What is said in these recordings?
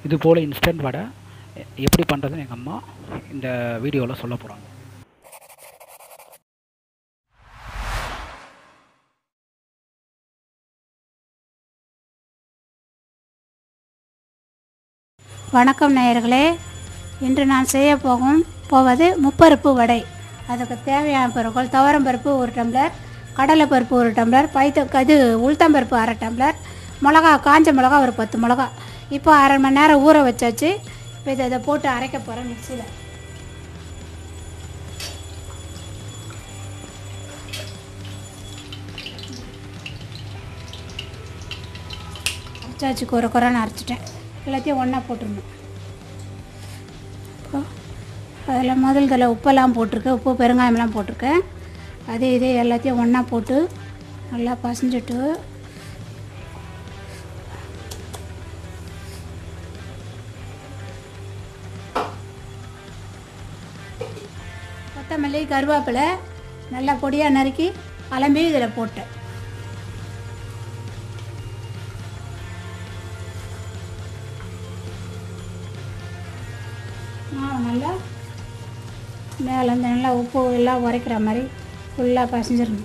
இது போல் இன்ஸ்டன்ட் வடை எ- எப்படி பண்ணுறதுன்னு எங்கள் அம்மா இந்த வீடியோவில் சொல்ல போகிறாங்க வணக்கம் நேயர்களே இன்று நான் செய்ய போகும் போவது முப்பருப்பு வடை அதுக்கு தேவையான பொருட்கள் துவரம்பருப்பு ஒரு டம்ளர் கடலைப்பருப்பு ஒரு டம்ளர் பைத்த இது உளுத்தம்பருப்பு அரை டம்ளர் மிளகா காஞ்ச மிளகா ஒரு பத்து மிளகா இப்போ அரை மணி நேரம் ஊற வச்சாச்சு இப்போ இதை இதை போட்டு அரைக்க போகிறேன் மிக்சியில் அரைச்சாச்சு குறை குறைன்னு அரைச்சிட்டேன் எல்லாத்தையும் ஒன்றா போட்டுருணும் இப்போ அதில் முதல் தடவை உப்பெல்லாம் போட்டிருக்கேன் உப்பு பெருங்காயமெல்லாம் போட்டிருக்கேன் அதே இதே எல்லாத்தையும் ஒன்றா போட்டு நல்லா பசஞ்சிட்டு கொத்தமல்லி கருவேப்பிலை நல்லா பொடியாக நறுக்கி அலம்பி இதில் போட்டேன் மாவு நல்லா மேலேருந்து நல்லா உப்பு எல்லாம் உரைக்கிற மாதிரி ஃபுல்லாக பசஞ்சிடணும்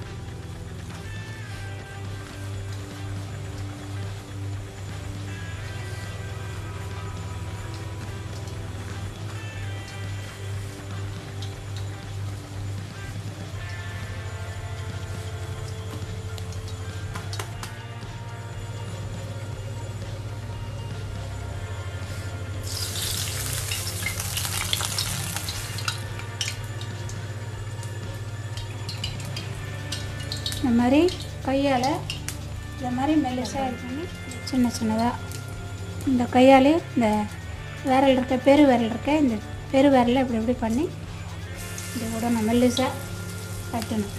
இந்த மாதிரி கையால் இந்த மாதிரி மெல்லிசாக இது பண்ணி சின்ன சின்னதாக இந்த கையாலே இந்த விரல் இருக்க பெரு விரல் இருக்க இந்த பெரு விரலை இப்படி இப்படி பண்ணி இந்த கூட நம்ம மெல்லிசாக கட்டணும்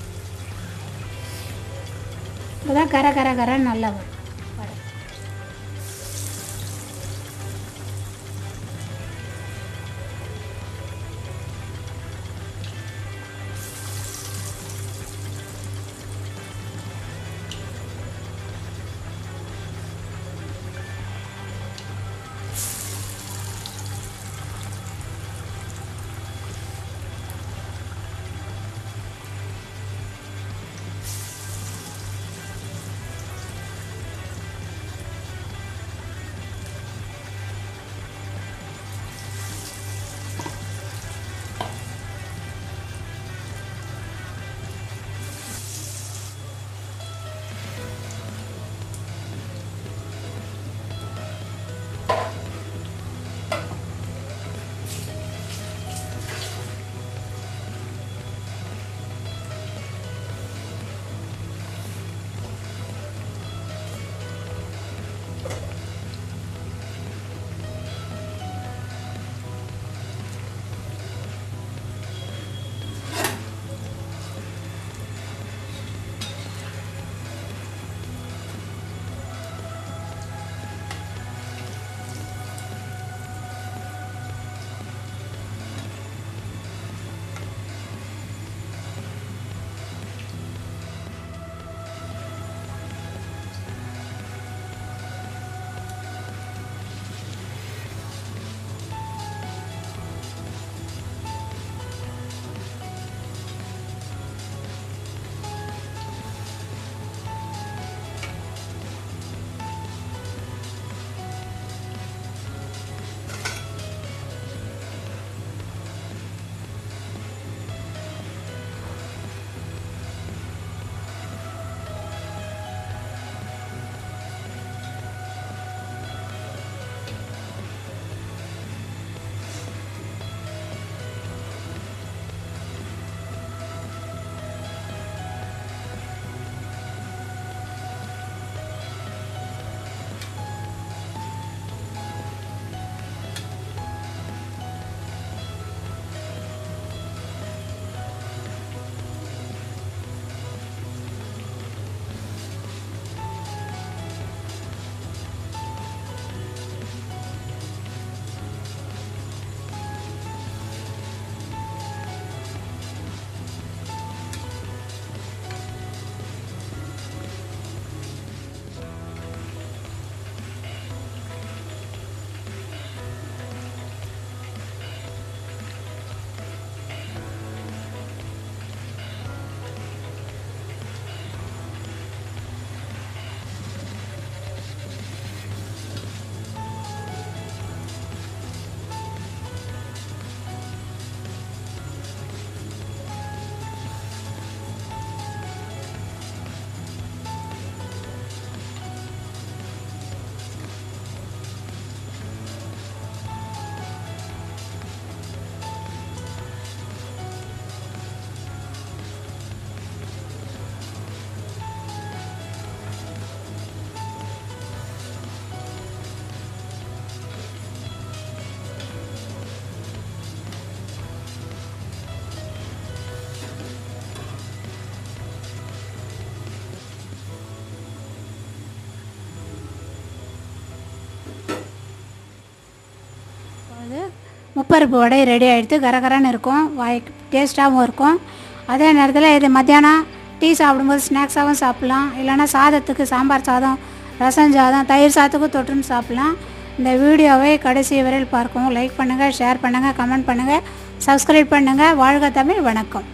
இப்போ தான் கர கர கரன்னு நல்லா வரும் வடை. முப்பருப்பு வடை ரெடி ஆகிடுது கரகரன்னு இருக்கும் வாய் டேஸ்ட்டாகவும் இருக்கும் அதே நேரத்தில் இது மத்தியானம் டீ சாப்பிடும்போது ஸ்நாக்ஸாகவும் சாப்பிட்லாம் இல்லைன்னா சாதத்துக்கு சாம்பார் சாதம் ரசம் சாதம் தயிர் சாதத்துக்கும் தொட்டுன்னு சாப்பிட்லாம் இந்த வீடியோவை கடைசி வரையில் பார்க்கவும் லைக் பண்ணுங்கள் ஷேர் பண்ணுங்கள் கமெண்ட் பண்ணுங்கள் சப்ஸ்கிரைப் பண்ணுங்கள் வாழ்க தமிழ் வணக்கம்